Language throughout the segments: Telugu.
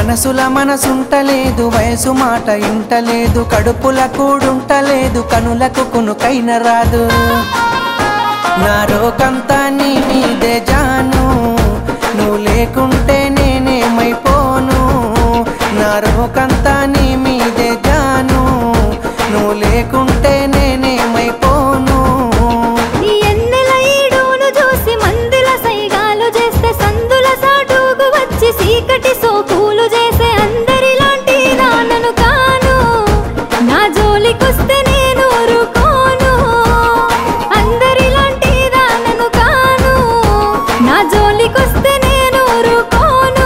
మనసుల మనసుంటలేదు వయసు మాట ఇంటలేదు కడుపుల కూడుంటలేదు కనులకు కునుకైన రాదు నా రోకంతా నీ మీదే జాను నువ్వు లేకుంటే నేనేమైపోను నా రోకంతా నీ మీదే జాను నువ్వు లేకుంటే నేనేమైపోను ఈ ఎన్నెల ఈడును చూసి మందుల సైగాలు చేస్తే సందుల సాటుకు వచ్చి సీకటి సోకులు చేసే అందరిలాంటి నాన్నను కాను నా జోలికొస్తే నేను ఊరుకోను అందరిలాంటి దానను కాను నా జోలికొస్తే నేను ఊరుకోను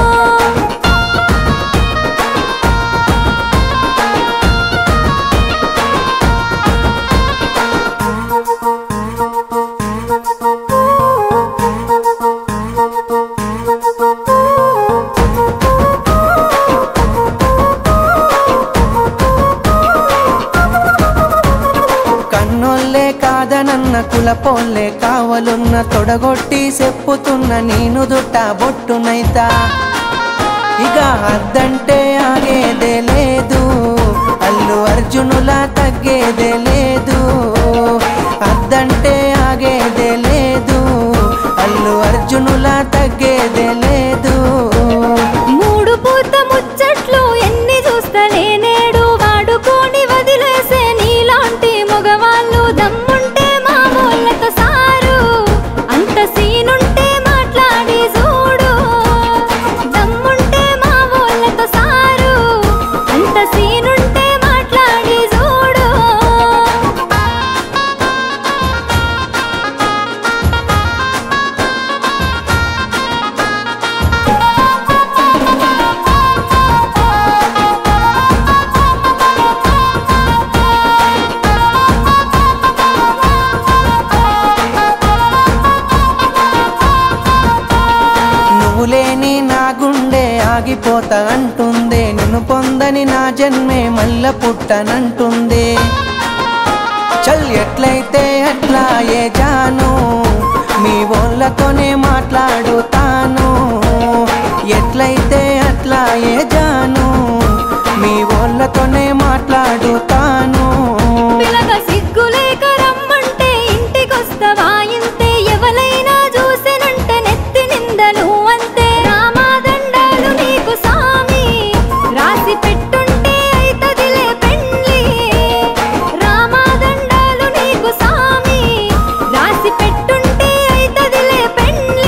కన్నోళ్ళే కాదనన్న కులపోళ్ళే కావలున్న తొడగొట్టి చెప్పుతున్న నేను దుట్ట బొట్టునైతా ఇక అద్దంటే ఆగేదే లేదు అల్లు అర్జునులా తగ్గేదే లేదు అద్దంటే ఆగేదే లేదు అల్లు అర్జునులా తగ్గేదే లేదు మూడు పూత ముచ్చట్లు ఎన్ని చూస్తలే నేడు వాడుకొని వదిలేసే నీలాంటి మగవాళ్ళు దమ్ముంటే మామూలతో సారు అంత సీనుంటే మాట్లాడి చూడు దమ్ముంటే మామూలతో సారు అంత సీనుంటే మాట్లాడి చూడు నువ్వు లేని నా గుండె ఆగిపోతా అంటుంది నిన్ను పొందని నా జన్మే మల్ల పుట్టనంటుంది చల్ ఎట్లయితే అట్లా ఏ జాను మీ వాళ్ళతోనే మాట్లాడుతాను ఎట్లయితే అట్లా ఏ జాను మీ వాళ్ళతోనే మాట్లాడుతాను పిల్లగా సిగ్గులేక రమ్మంటే ఇంటికొస్తవా ఇంతే ఎవలైనా చూసినంటే నెత్తి నిందలు అంతే రామాదండాలు నీకు సామి రాసి పెట్టుంటే అయితదిలే పెండ్లి రామాదండాలు నీకు సామి రాసి పెట్టుంటే అయితదిలే పెండ్లి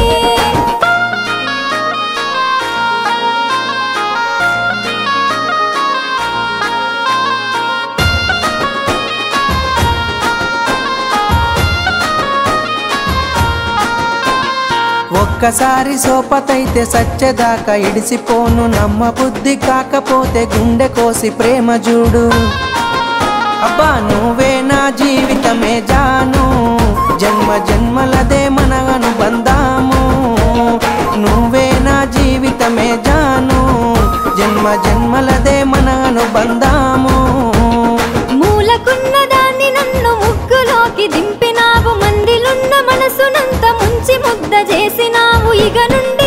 ఒక్కసారి సోపతైతే సచ్చేదాకా ఇడిసిపోను నమ్మ బుద్ధి కాకపోతే గుండె కోసి ప్రేమ చూడు అబ్బా నువ్వే నా జీవితమే జాను జన్మ జన్మలదే మన అనుబంధాము నువ్వే నా జీవితమే జాను జన్మ జన్మలదే మన అనుబంధాము మూలకున్న దాన్ని నన్ను ముగ్గులోకి దింపినావు మందిలున్న మనసునంత ముంచి ముద్ద చేసినావు ఇక నుండి